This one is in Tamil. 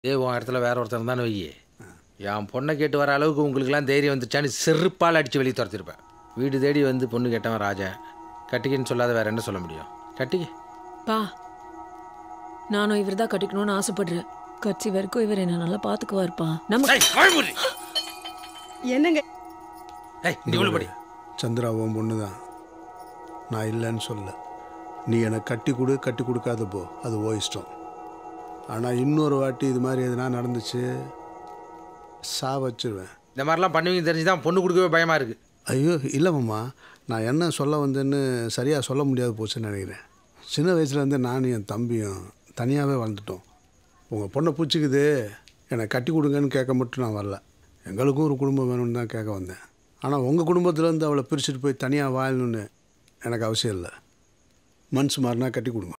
ஏ உன் இடத்துல வேற ஒருத்தன் தானே வையே என் பொண்ணை கேட்டு வர அளவுக்கு உங்களுக்குலாம் தைரியம் வந்துச்சான்னு செருப்பால் அடித்து வெளியே துரத்திருப்பேன் வீடு தேடி வந்து பொண்ணு கேட்டவன் ராஜன் கட்டிக்கின்னு சொல்லாத வேற என்ன சொல்ல முடியும் கட்டிக்க பா நானும் இவர் தான் கட்டிக்கணும்னு ஆசைப்படுறேன் கட்சி வரைக்கும் இவர் என்ன நல்லா பாத்துக்குவாருப்பா நம்ம ஏய், வாய்மூடி. என்னங்க ஏய், நீ உள்ள படி சந்திரா உன் பொண்ணு தான் நான் இல்லைன்னு சொல்ல நீ எனக்கு கட்டி கொடு கட்டி கொடுக்காத போ அது ஓ இஷ்டம் ஆனால் இன்னொரு வாட்டி இது மாதிரி எதுனா நடந்துச்சு சா வச்சிருவேன் இந்த மாதிரிலாம் பண்ணுவீங்க தெரிஞ்சு தான் பொண்ணு கொடுக்கவே பயமாக இருக்குது ஐயோ இல்லை மாமா நான் என்ன சொல்ல வந்தேன்னு சரியாக சொல்ல முடியாது போச்சுன்னு நினைக்கிறேன் சின்ன வயசுலேருந்து நானும் என் தம்பியும் தனியாகவே வாழ்ந்துட்டோம் உங்கள் பொண்ணை பிடிச்சிக்குது என்னை கட்டி கொடுங்கன்னு கேட்க மட்டும் நான் வரல எங்களுக்கும் ஒரு குடும்பம் வேணும்னு தான் கேட்க வந்தேன் ஆனால் உங்கள் குடும்பத்துலேருந்து அவளை பிரிச்சுட்டு போய் தனியாக வாழணும்னு எனக்கு அவசியம் இல்லை மனசு மாறினா கட்டி கொடுங்க